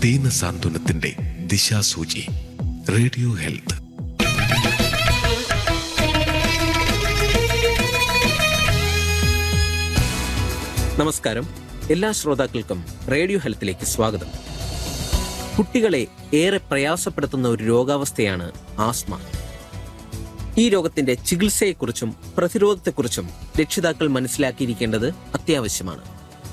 ദീന സാന്ത്വനത്തിന്റെ ദിശാസൂചി radio health നമസ്കാരം എല്ലാ ശ്രോതാക്കൾക്കും റേഡിയോ ഹെൽത്തിലേക്ക് സ്വാഗതം കുട്ടികളെ ഏറെ പ്രയാസപ്പെടുത്തുന്ന ഒരു രോഗാവസ്ഥയാണ് ആസ്മ ഈ രോഗത്തിന്റെ ചികിത്സയെക്കുറിച്ചും പ്രതിരോധത്തെക്കുറിച്ചും രക്ഷിതാക്കൾ മനസ്സിലാക്കിയിരിക്കേണ്ടത് അത്യാവശ്യമാണ്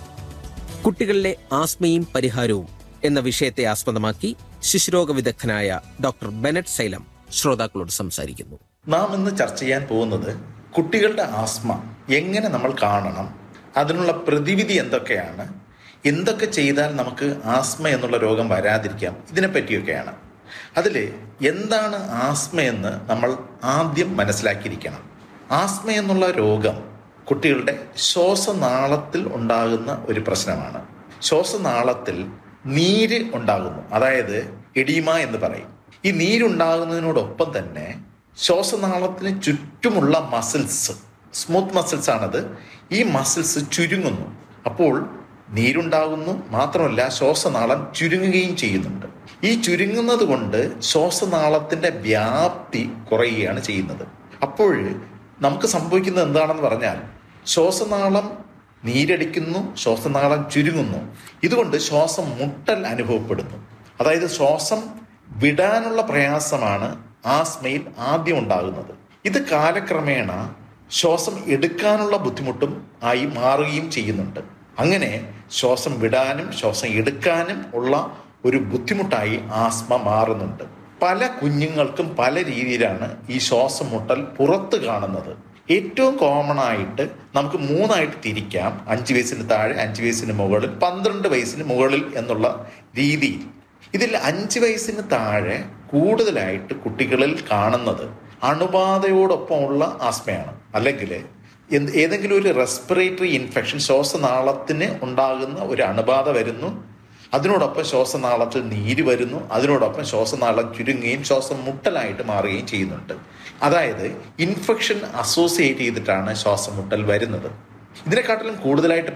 കുട്ടികളിലെ ആസ്മയും പരിഹാരവും എന്ന വിഷയത്തെ ആസ്പദമാക്കി ശിശുരോഗ വിദഗ്ധനായ ഡോക്ടർ ബെനറ്റ് സൈലം ശ്രോതാക്കളോട് സംസാരിക്കുന്നു നാം ഇന്ന് ചർച്ച ചെയ്യാൻ പോകുന്നത് കുട്ടികളുടെ ആസ്മ എങ്ങനെ നമ്മൾ കാണണം അതിനുള്ള പ്രതിവിധി എന്തൊക്കെയാണ് എന്തൊക്കെ ചെയ്താൽ നമുക്ക് ആസ്മ എന്നുള്ള രോഗം വരാതിരിക്കാം ഇതിനെ പറ്റിയൊക്കെയാണ് അതിൽ എന്താണ് ആസ്മ എന്ന് നമ്മൾ ആദ്യം മനസ്സിലാക്കിയിരിക്കണം ആസ്മ എന്നുള്ള രോഗം കുട്ടികളുടെ ശ്വാസനാളത്തിൽ ഉണ്ടാകുന്ന ഒരു പ്രശ്നമാണ് ശ്വാസനാളത്തിൽ നീര് ഉണ്ടാകുന്നു അതായത് എഡീമ എന്ന് പറയും ഈ നീരുണ്ടാകുന്നതിനോടൊപ്പം തന്നെ ശ്വാസനാളത്തിന് ചുറ്റുമുള്ള മസിൽസ് സ്മൂത്ത് മസിൽസ് ആണത് ഈ മസിൽസ് ചുരുങ്ങുന്നു അപ്പോൾ നീരുണ്ടാകുന്നു മാത്രമല്ല ശ്വാസനാളം ചുരുങ്ങുകയും ചെയ്യുന്നുണ്ട് ഈ ചുരുങ്ങുന്നത് കൊണ്ട് ശ്വാസനാളത്തിന്റെ വ്യാപ്തി കുറയുകയാണ് ചെയ്യുന്നത് അപ്പോൾ നമുക്ക് സംഭവിക്കുന്നത് എന്താണെന്ന് പറഞ്ഞാൽ ശ്വാസനാളം നീരടിക്കുന്നു ശ്വാസനാളം ചുരുങ്ങുന്നു ഇതുകൊണ്ട് ശ്വാസം മുട്ടൽ അനുഭവപ്പെടുന്നു അതായത് ശ്വാസം വിടാനുള്ള പ്രയാസമാണ് ആസ്മയിൽ ആദ്യം ഉണ്ടാകുന്നത് ഇത് കാലക്രമേണ ശ്വാസം എടുക്കാനുള്ള ബുദ്ധിമുട്ടും ആയി മാറുകയും ചെയ്യുന്നുണ്ട് അങ്ങനെ ശ്വാസം വിടാനും ശ്വാസം എടുക്കാനും ഉള്ള ഒരു ബുദ്ധിമുട്ടായി ആസ്മ മാറുന്നുണ്ട് പല കുഞ്ഞുങ്ങൾക്കും പല രീതിയിലാണ് ഈ ശ്വാസം മുട്ടൽ പുറത്ത് കാണുന്നത് ഏറ്റവും കോമൺ ആയിട്ട് നമുക്ക് മൂന്നായിട്ട് തിരിക്കാം അഞ്ച് വയസ്സിന് താഴെ അഞ്ച് വയസ്സിന് മുകളിൽ പന്ത്രണ്ട് വയസ്സിന് മുകളിൽ എന്നുള്ള രീതിയിൽ ഇതിൽ അഞ്ച് വയസ്സിന് താഴെ കൂടുതലായിട്ട് കുട്ടികളിൽ കാണുന്നത് അണുബാധയോടൊപ്പമുള്ള ആസ്മയാണ് അല്ലെങ്കിൽ എന്ത് ഏതെങ്കിലും ഒരു റെസ്പിറേറ്ററി ഇൻഫെക്ഷൻ ശ്വാസനാളത്തിന് ഉണ്ടാകുന്ന ഒരു അണുബാധ വരുന്നു അതിനോടൊപ്പം ശ്വാസനാളത്തിൽ നീര് വരുന്നു അതിനോടൊപ്പം ശ്വാസനാളം ചുരുങ്ങുകയും ശ്വാസം മുട്ടലായിട്ട് മാറുകയും ചെയ്യുന്നുണ്ട് അതായത് ഇൻഫെക്ഷൻ അസോസിയേറ്റ് ചെയ്തിട്ടാണ് ശ്വാസം മുട്ടൽ വരുന്നത് ഇതിനെക്കാട്ടിലും കൂടുതലായിട്ട്